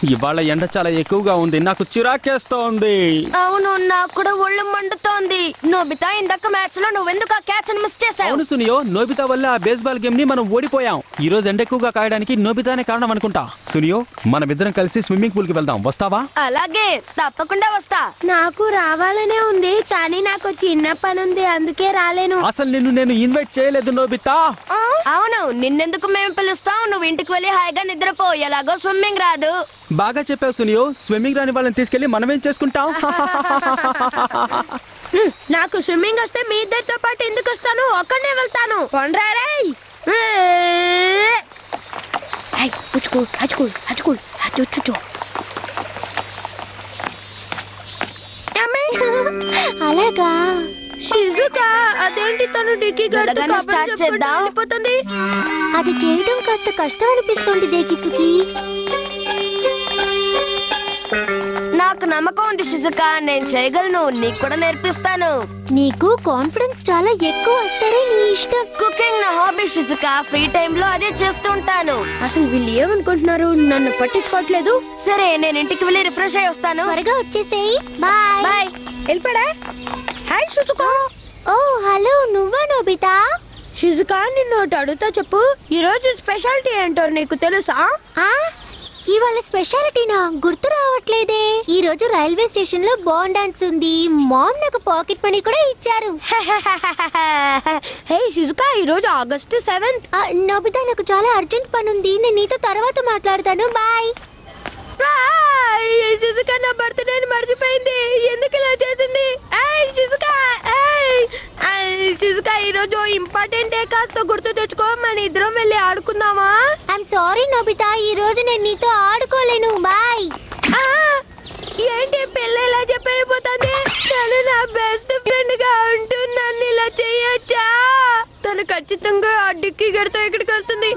ఇవాళ ఎండ చాలా ఎక్కువగా ఉంది నాకు చిరాకేస్తోంది అవును నాకు కూడా ఒళ్ళు మండుతోంది నోబితా ఇందాక మ్యాచ్ లో నువ్వెందుకు ఆ క్యాచ్ మిస్ చేసావు అవును సునియో నోబితా వల్ల ఆ బేస్బాల్ గేమ్ ని మనం ఓడిపోయాం ఈ రోజు ఎండ ఎక్కువగా కాయడానికి నోబితానే కారణం అనుకుంటా సునియో మనమిద్దరం కలిసి స్విమ్మింగ్ పూల్ కి వెళ్దాం వస్తావా అలాగే తప్పకుండా వస్తా నాకు రావాలనే ఉంది కానీ నాకు చిన్న పని ఉంది అందుకే రాలేను అసలు నిన్ను నేను ఇన్వైట్ చేయలేదు నోబితా అవును నిన్నెందుకు మేము పిలుస్తాం నువ్వు ఇంటికి వెళ్ళి హాయిగా నిద్రపో ఎలాగో స్విమ్మింగ్ రాదు బాగా చెప్పావు సునియో స్విమ్మింగ్ రాని వాళ్ళని తీసుకెళ్లి మనమేం చేసుకుంటాం హ్మ్, నాకు స్విమ్మింగ్ వస్తే మీ ఇద్దరితో పాటు ఎందుకు వస్తాను ఒక్కనే వెళ్తాను కొండ్రారై హచ్చుకో హచ్చుకో హచ్చుకో హచ్చు అలాగా షిజుకా అదేంటి తను డిక్కీ గారితో త్వరగానే కబుర్లు start చెప్పుకుంటూ చేద్దాం. వెళ్ళిపోతుంది అది చేయడం కాస్త కష్టం అనిపిస్తుంది దేకిసుకి నాకు నమ్మకం ఉంది షిజుకా నేను చేయగలను నీకు కూడా నేర్పిస్తాను నీకు కాన్ఫిడెన్స్ చాలా ఎక్కువ సరే నీ ఇష్టం కుకింగ్ నా హాబీ షిజుకా ఫ్రీ టైం లో అదే చేస్తుంటాను అసలు వీళ్ళు ఏమనుకుంటున్నారు నన్ను పట్టించుకోవట్లేదు సరే నేను ఇంటికి వెళ్ళి రిఫ్రెష్ అయ్యి వస్తాను త్వరగా వచ్చేసేయ్ బాయ్ బాయ్ వెళ్ళిపోడా హాయ్ షిజుకా ఓ హలో నువ్వా నోబితా షిజుకా నిన్ను ఒకటి అడుగుతా చెప్పు ఈ రోజు స్పెషాలిటీ ఏంటో నీకు తెలుసా ఆ ఇవాళ స్పెషాలిటీనా గుర్తు రావట్లేదే ఈ రోజు రైల్వే స్టేషన్ లో బాండ్ డాన్స్ ఉంది మామ్ నాకు పాకెట్ మనీ కూడా ఇచ్చారు హే షిజుకా ఈ రోజు ఆగస్టు సెవెంత్ ఆ, నోబితా నాకు చాలా అర్జెంట్ పని ఉంది నేను నీతో తర్వాత మాట్లాడతాను బాయ్ షిజుకా నా బర్త్డే మర్చిపోయింది ఎందుకు ఇలా చేసింది ఏయ్, షిజుకా ఏయ్. ఏయ్, షిజుకా ఈ రోజు ఇంపార్టెంట్ డే కాస్త గుర్తు తెచ్చుకో మన ఇద్దరం వెళ్ళి ఆడుకుందామా ఐఎమ్ సారీ నోబితా ఈ రోజు నేను నీతో ఆడుకోలేను బాయ్ ఆ, ఏంటి పిల్ల ఇలా చెప్పైపోతుంది తను నా బెస్ట్ ఫ్రెండ్ గా ఉంటూ నన్ను ఇలా చేయొచ్చా తను ఖచ్చితంగా ఆ డిక్కీ గడితో ఇక్కడికి వస్తుంది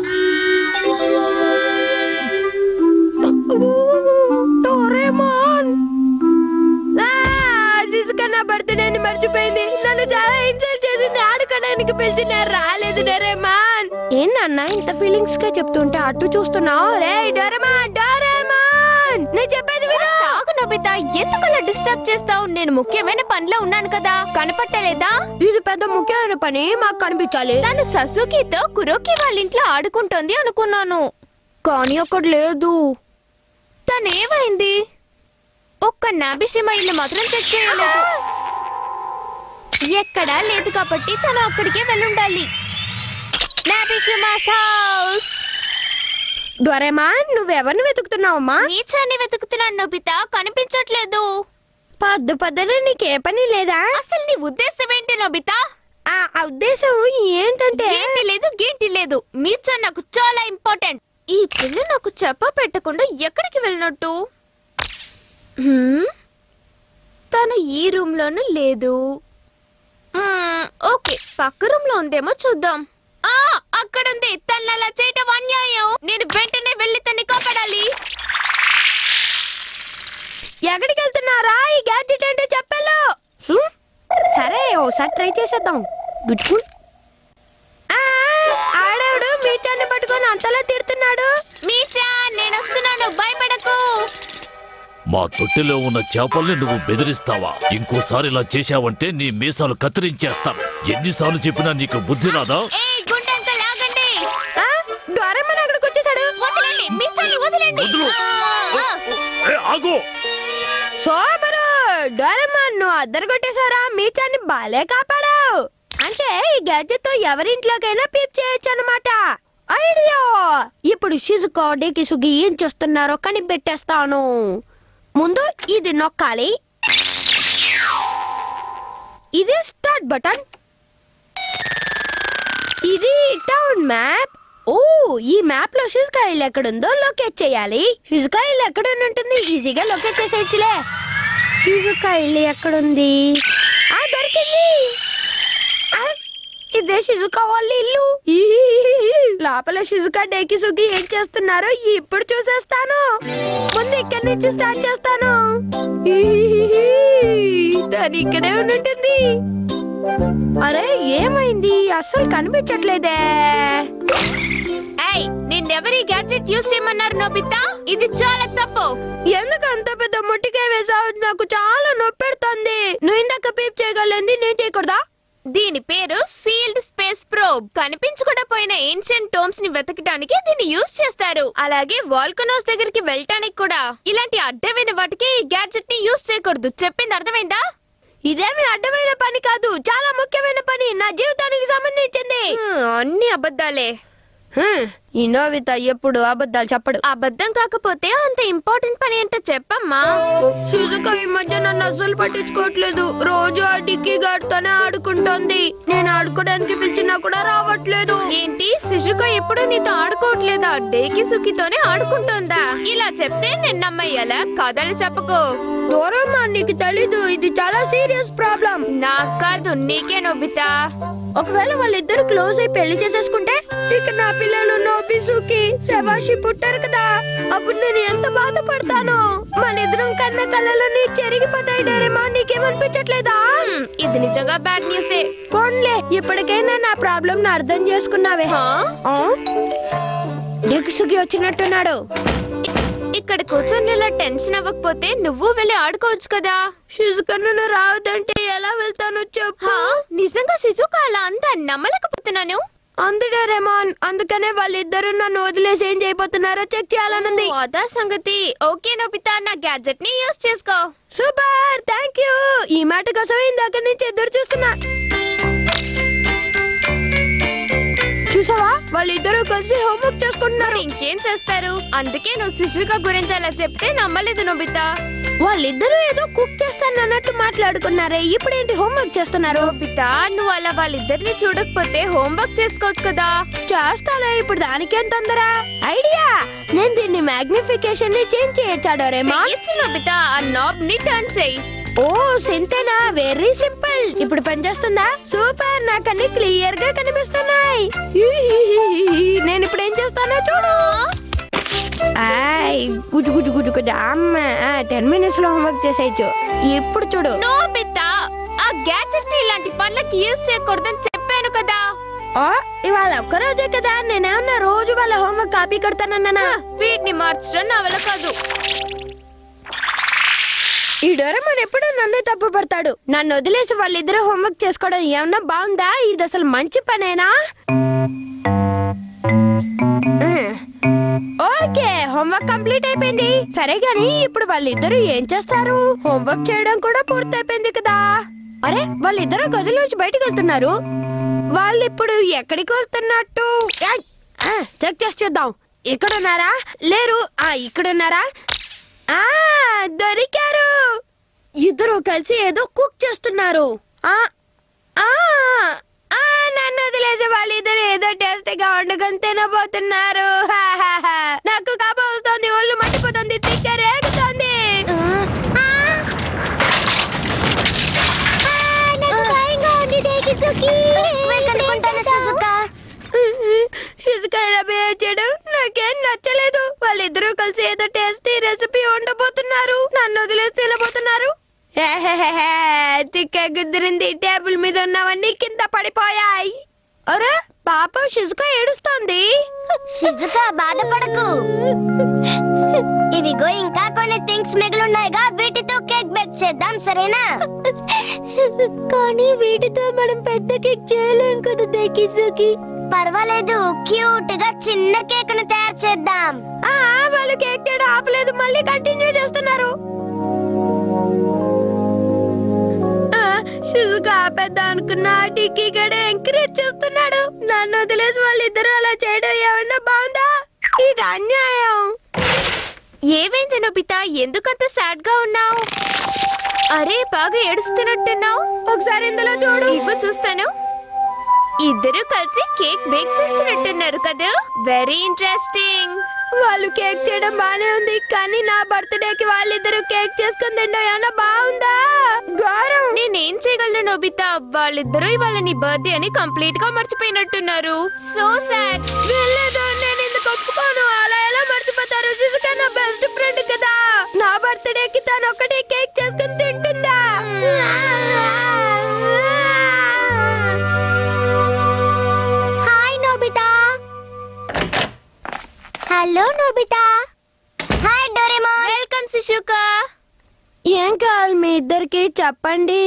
డోరేమాన్ శిశుక నా బర్త్డేని మర్చిపోయింది నన్ను చాలా ఇన్సల్ట్ చేసింది ఆడుకోవడానికి పిలిచి నేను రాలేదు డోరేమాన్ ఏంటన్నా ఇంత ఫీలింగ్స్ గా చెప్తుంటే అటు చూస్తున్నావు రే డోరేమాన్ డోరేమాన్ నేను చెప్పేది విను ఆగు నోబితా ఎందుకు అలా డిస్టర్బ్ చేస్తావు నేను ముఖ్యమైన పనిలో ఉన్నాను కదా కనపట్టలేదా ఇది పెద్ద ముఖ్యమైన పని మాకు కనిపించాలి తను ససుకితో కురోకి వాళ్ళ ఇంట్లో ఆడుకుంటోంది అనుకున్నాను కానీ అక్కడ లేదు తనేమైంది ఒక్క నాబిషిమ ఇల్లు మాత్రం చెక్ చేయలేదు ఎక్కడా లేదు కాబట్టి తను అక్కడికే వెళ్ళుండాలి నాబిషిమాస్ హౌస్ డోరేమాన్ నువ్వెవరిని వెతుకుతున్నావమ్మా నీచాన్ని వెతుకుతున్నాను నోబితా కనిపించట్లేదు పద్దు పద్దన నీకే పని లేదా అసలు నీ ఉద్దేశం ఏంటి నోబితా ఆ ఆ ఉద్దేశం ఏంటంటే గేంటి లేదు గేంటి లేదు మీర్చా నాకు చాలా ఇంపార్టెంట్ ఈ పిల్ల నాకు చెప్ప పెట్టకుండా ఎక్కడికి వెళ్ళినట్టు హ్మ్? తను ఈ రూమ్ లోను లేదు మ్మ్, ఓకే పక్క రూమ్ లో ఉందేమో చూద్దాం ఆ అక్కడ ఉంది తను అలా చేయటం అన్యాయం నేను వెంటనే వెళ్ళి తన్ని కాపాడాలి ఎక్కడికి వెళ్తున్నారా ఈ గ్యాడ్జెట్ ఏంటో చెప్పాలో హ్మ్? సరే ఓసారి ట్రై చేసేద్దాం గుడ్ ఆడేవుడు మీటాన్ని పట్టుకొని అంతలా తిడుతున్నాడు మీచా నేను వస్తున్నాను భయపడకు మా తొట్టిలో ఉన్న చేపల్ని నువ్వు బెదిరిస్తావా ఇంకోసారి ఇలా చేశావంటే నీ మీసాలు కత్తిరించేస్తాను ఎన్నిసార్లు చెప్పినా నీకు బుద్ధి రాదా ఏ గుండంకల్ ఆగండి ఆ, డోరేమాన్ అక్కడికి వచ్చేసాడు వదలండి మీసాన్ని వదలండి వదులు. ఆ, ఆ. ఏ, ఆగు సోమరు డోరేమాన్ నువ్వు అద్దరు కొట్టేశారా మీచాన్ని బాలే కాపాడావు అంటే ఈ గ్యాడ్జెట్ తో ఎవరింట్లోకైనా పీప్ చేయొచ్చు అనమాట ఐడియా ఇప్పుడు షిజుకో డేకిసుగి ఏం చేస్తున్నారో కనిపెట్టేస్తాను ముందు ఇది నొక్కాలి ఇది స్టార్ట్ బటన్ ఇది టౌన్ మ్యాప్ ఓ ఈ మ్యాప్ లో షిజుకా ఇల్లు ఎక్కడుందో లొకేట్ చేయాలి షిజుకా ఇల్లు ఎక్కడ ఉంటుంది ఈజీగా లొకేట్ చేసేయచ్చులే షిజుకా ఇల్లు ఎక్కడుంది ఆ దొరికింది ఆ, ఇదే షిజుకా వాళ్ళ ఇల్లు ఈహిహిహిహి. లోపల షిజుకా డేకి సుగి ఏం చేస్తున్నారో ఇప్పుడు చూసేస్తాను ముందు ఇక్కడి నుంచి స్టార్ట్ చేస్తాను ఈహిహిహి. దాని ఇక్కడే ఉంటుంది అరే ఏమైంది అస్సలు కనిపించట్లేదే ఏయ్ నిన్న నిన్నెవరి గ్యాడ్జెట్ యూజ్ చేయమన్నారు నోబితా ఇది చాలా తప్పు ఎందుకు అంత పెద్ద ముట్టికాయ వేసావు నాకు చాలా నొప్పి పెడుతుంది నువ్వు ఇందాక పీప్ చేయగలండి నేను చేయకూడదా దీని పేరు సీల్డ్ స్పేస్ ప్రోబ్ కనిపించకుండా పోయిన ఏన్షియన్ టోమ్స్ ని వెతకడానికి దీన్ని యూజ్ చేస్తారు అలాగే వాల్కనోస్ దగ్గరికి వెళ్ళటానికి కూడా ఇలాంటి అడ్డమైన వాటికి ఈ గ్యాడ్జెట్ ని యూజ్ చేయకూడదు చెప్పింది అర్థమైందా ఇదేమి అడ్డమైన పని కాదు చాలా ముఖ్యమైన పని నా జీవితానికి సంబంధించింది హ్మ్, అన్ని అబద్ధాలే హ్మ్, ఈ నోవిత ఎప్పుడు అబద్ధాలు చెప్పడు అబద్ధం కాకపోతే అంత ఇంపార్టెంట్ పని ఏంటో చెప్పమ్మా సుజుక ఈ మధ్య నన్ను అస్సలు పట్టించుకోవట్లేదు రోజు ఆ డిక్కీ గారితోనే ఆడుకుంటోంది నేను ఆడుకోవడానికి పిలిచినా కూడా రావట్లేదు ఏంటి శిశుక ఎప్పుడు నీతో ఆడుకోవట్లేదా డేకి సుఖితోనే ఆడుకుంటోందా ఇలా చెప్తే నేను నమ్మయ్యాలా కథలు చెప్పకు దూరమ్మా నీకు తెలీదు ఇది చాలా సీరియస్ ప్రాబ్లం నాకు కాదు నీకే నొబ్బితా ఒకవేళ వాళ్ళిద్దరు క్లోజ్ అయి పెళ్లి చేసేసుకుంటే ఇక నా పిల్లలు నోబిసుకి శవాషి పుట్టారు కదా అప్పుడు నేను ఎంత బాధపడతాను మన ఇద్దరం కన్న కళ్ళలోని చెరిగిపోతాయి డేరేమా నీకేమనిపించట్లేదా హ్మ్, ఇది నిజంగా బ్యాడ్ న్యూసే పోన్లే ఇప్పటికైనా నా ప్రాబ్లం ను అర్థం చేసుకున్నావే హా? ఆ? నీకు సుఖి వచ్చినట్టున్నాడు ఇక్కడ కూర్చొని ఇలా టెన్షన్ అవ్వకపోతే నువ్వు వెళ్ళి ఆడుకోవచ్చు కదా శిజుకన్ను రావద్దంటే ఎలా వెళ్తానో చెప్పు హా? నిజంగా శిశుక అలా అంతా నమ్మలేకపోతున్నాను అందుడేరేమాన్ అందుకనే వాళ్ళిద్దరు నన్ను వదిలేసి ఏం చేయబోతున్నారో చెక్ చేయాలనుంది ఓ, అదా సంగతి ఓకే నోబితా నా గ్యాడ్జెట్ ని యూజ్ చేసుకో సూపర్ థ్యాంక్ యూ ఈ మాట కోసం ఇందాక నుంచి ఎదురు చూస్తున్నా చూసావా వాళ్ళిద్దరూ కలిసి హోంవర్క్ చేసుకుంటున్నారు మరి ఇంకేం చేస్తారు అందుకే నువ్వు శిశుక గురించి అలా చెప్తే నమ్మలేదు నోబితా వాళ్ళిద్దరూ ఏదో కుక్ చేస్తాను అన్నట్టు మాట్లాడుకున్నారే ఇప్పుడేంటి హోంవర్క్ చేస్తున్నారు నోబితా నువ్వు అలా వాళ్ళిద్దరిని చూడకపోతే హోంవర్క్ చేసుకోవచ్చు కదా చేస్తాలే ఇప్పుడు దానికేం తొందర ఐడియా నేను దీన్ని మ్యాగ్నిఫికేషన్ ని చేంజ్ చేయొచ్చాడో రేమా చెయ్యొచ్చు నోబితా ఆ నాబ్ ని టర్న్ చెయ్యి ఓ సింతేనా వెరీ సింపుల్ ఇప్పుడు పనిచేస్తుందా సూపర్ నాకు అన్ని క్లియర్ గా కనిపిస్తున్నాయి నేను ఇప్పుడు ఏం చేస్తానో చూడు ఆయ్ గుజు గుజు గుజు గుజు అమ్మ టెన్ మినిట్స్ లో హోంవర్క్ చేసేయచ్చు ఇప్పుడు చూడు నోబితా ఆ గ్యాడ్జెట్ ని ఇలాంటి పనులకి యూజ్ చేయకూడదని చెప్పాను కదా ఓ ఇవాళ ఒక్కరోజే కదా నేనేమన్నా రోజు వాళ్ళ హోంవర్క్ కాపీ కడతానన్నానా వీటిని మార్చడం నా వల్ల కాదు ఈ డోరమన్ ఎప్పుడు నన్ను తప్పు పడతాడు నన్ను వదిలేసి వాళ్ళిద్దరూ హోంవర్క్ చేసుకోవడం ఏమన్నా బాగుందా ఇది అసలు మంచి పనేనా ఉమ్. ఓకే హోంవర్క్ కంప్లీట్ అయిపోయింది సరే గాని ఇప్పుడు వాళ్ళిద్దరూ ఏం చేస్తారు హోంవర్క్ చేయడం కూడా పూర్తయిపోయింది కదా అరే వాళ్ళిద్దరూ గదిలోంచి బయటకు వెళ్తున్నారు వాళ్ళు ఇప్పుడు ఎక్కడికి వెళ్తున్నట్టు యాయ్! ఆ, చెక్ చేసి చూద్దాం ఇక్కడ ఉన్నారా లేరు ఆ ఇక్కడ ఉన్నారా ఆ దొరికారు ఇద్దరు కలిసి ఏదో కుక్ చేస్తున్నారు ఆ ఆ ఆ నన్ను వదిలేసి వాళ్ళిద్దరు ఏదో టేస్ట్ గా వండుకొని తినబోతున్నారు హా, హా, హా. నాకు కాపం వస్తుంది ఒళ్ళు మండిపోతుంది తిక్క రేగుతుంది ఆ, ఆ, నాకు భయంగా ఉంది, దేకిసుకి. శిజుక ఇలా బిహేవ్ చేయడం నాకేం నచ్చలేదు వాళ్ళిద్దరూ కలిసి ఏదో టేస్టీ రెసిపీ వండబోతున్నారు నన్ను వదిలేసి తినబోతున్నారు హెహెహెహె, తిక్క గుద్దిరింది టేబుల్ మీద ఉన్నవన్నీ కింద పడిపోయాయి అరే పాపం శిజుక ఏడుస్తోంది శిజుక బాధపడకు ఇవిగో ఇంకా కొన్ని థింగ్స్ మిగిలిన్నాయిగా వీటితో కేక్ బేక్ చేద్దాం సరేనా కానీ వీటితో మనం పెద్ద కేక్ చేయలేం కదా దక్కిజుకి పర్వాలేదు క్యూట్ గా చిన్న కేక్ ను తయారు చేద్దాం ఆ వాళ్ళు కేక్ చేయడం ఆపలేదు మళ్ళీ కంటిన్యూ చేస్తున్నారు ఆ, శిజుక ఆపేద్ద అనుకున్న టిక్కీ గడ ఎంకరేజ్ చేస్తున్నాడు నన్ను వదిలేసి వాళ్ళిద్దరూ అలా చేయడం ఏమన్నా బాగుందా ఇది అన్యాయం ఏమైంది నోబితా ఎందుకంత సాడ్ గా ఉన్నావు అరే బాగా ఏడుస్తున్నట్టున్నావు ఒకసారి ఇందులో చూడు ఇవ్వు చూస్తాను ఇద్దరు కలిసి కేక్ బేక్ చేస్తున్నట్టున్నారు కదా వెరీ ఇంట్రెస్టింగ్ వాళ్ళు కేక్ చేయడం బానే ఉంది కానీ నా బర్త్డేకి వాళ్ళిద్దరూ కేక్ చేసుకుని తినడం ఏమన్నా బాగుందా ఘోరం నేనేం చేయగలను నోబితా వాళ్ళిద్దరూ ఇవాళ నీ బర్త్డే అని కంప్లీట్ గా మర్చిపోయినట్టున్నారు సో సాడ్ వెళ్ళలేదు నేను ఎందుకు ఒప్పుకోను అలా ఎలా మర్చిపోతారు శిశుక నా బెస్ట్ ఫ్రెండ్ కదా నా బర్త్డేకి తను ఒక్కటే కేక్ చేసుకుని తింటుందా హాయ్ నోబితా శిశుకా ఏం కావాలి మీ ఇద్దరికి చెప్పండి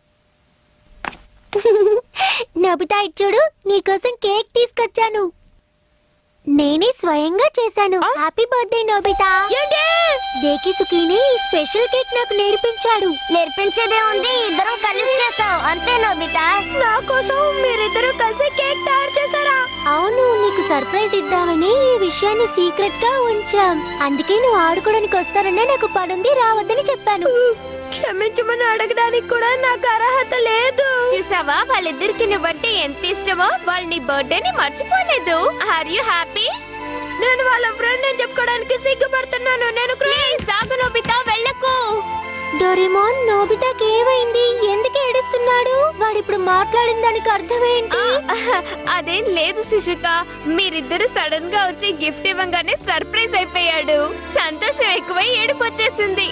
నోబితా ఇటు చూడు నీకోసం కేక్ తీసుకొచ్చాను నేనే స్వయంగా చేశాను హ్యాపీ బర్త్డే నోబితా దేకి సుఖీని ఈ స్పెషల్ కేక్ నాకు నేర్పించాడు నేర్పించేదే ఉంది ఇద్దరం కలిసి చేసాం అంతే నోబితా నా కోసం మీరిద్దరూ కలిసి కేక్ తయారు చేశారా అవును నీకు సర్ప్రైజ్ ఇద్దామని ఈ విషయాన్ని సీక్రెట్ గా ఉంచాం అందుకే నువ్వు ఆడుకోవడానికి వస్తానన్నా నాకు పనుంది రావద్దని చెప్పాను క్షమించమని అడగడానికి కూడా నాకు అర్హత లేదు చూసావా వాళ్ళిద్దరికి నువ్వంటే ఎంత ఇష్టమో వాళ్ళు నీ బర్త్డేని మర్చిపోలేదు ఆర్ యు హ్యాపీ నేను వాళ్ళ ఫ్రెండ్ అని చెప్పుకోవడానికి సిగ్గుపడుతున్నాను నేను ప్లీజ్ సాగు నోబితా వెళ్ళకు డోరేమోన్ నోబితాకి ఏమైంది ఎందుకు ఏడుస్తున్నాడు వాడు ఇప్పుడు మాట్లాడిన దానికి అర్థం ఏంటి ఆ, అదేం లేదు శిశుక మీరిద్దరు సడన్ గా వచ్చి గిఫ్ట్ ఇవ్వగానే సర్ప్రైజ్ అయిపోయాడు సంతోషం ఎక్కువై ఏడుపు వచ్చేసింది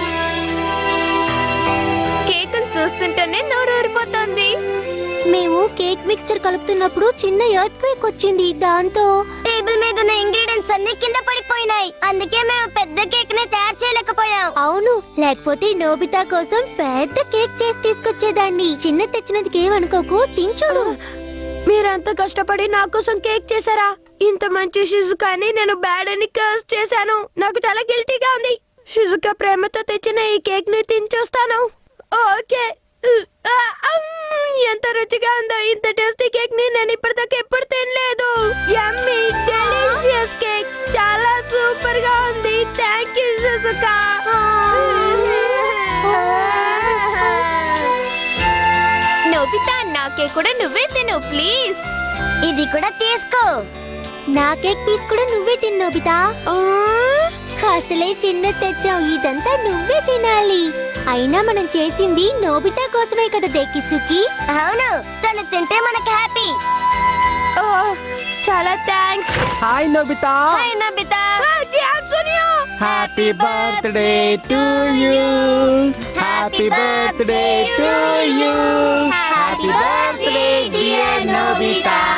కేకును చూస్తుంటేనే నోరు ఊరిపోతోంది మేము కేక్ మిక్స్చర్ కలుపుతున్నప్పుడు చిన్న ఎర్త్ క్వేక్ వచ్చింది దాంతో టేబుల్ మీద ఉన్న ఇంగ్రీడియంట్స్ అన్ని కింద పడిపోయినాయి అందుకే మేము పెద్ద కేక్ ని తయారు చేయలేకపోయాం అవును లేకపోతే నోబితా కోసం పెద్ద కేక్ చేసి తీసుకొచ్చేదాన్ని చిన్న తెచ్చినందుకు ఏమనుకోకు తించుడు మీరంత కష్టపడి నా కోసం కేక్ చేశారా ఇంత మంచి షిజుకాని నేను బ్యాడ్ అని కర్స్ చేశాను నాకు చాలా గిల్టీగా ఉంది షిజుకా ప్రేమతో తెచ్చిన ఈ కేక్ ని తించొస్తాను ఓకే ఆ, అమ్, ఎంత రుచిగా ఉందో ఇంత టేస్టీ కేక్ ని నేను ఇప్పటిదాకా ఎప్పుడు తినలేదు యమ్మీ డెలిషియస్ కేక్ చాలా సూపర్ గా ఉంది థ్యాంక్ యూ షిజుకా నోబితా నాకే కూడా నువ్వే తిను ప్లీజ్ ఇది కూడా తీసుకో నా కేక్ పీస్ కూడా నువ్వే తిను నోబితా అసలే చిన్న తెచ్చావు ఇదంతా నువ్వే తినాలి అయినా మనం చేసింది నోబితా కోసమే కదా దెక్కిసుకి అవును తను తింటే మనకి హ్యాపీ ఓ చాలా thanks hi Nobita Nobita Suneo happy birthday to you happy birthday to you happy birthday dear Nobita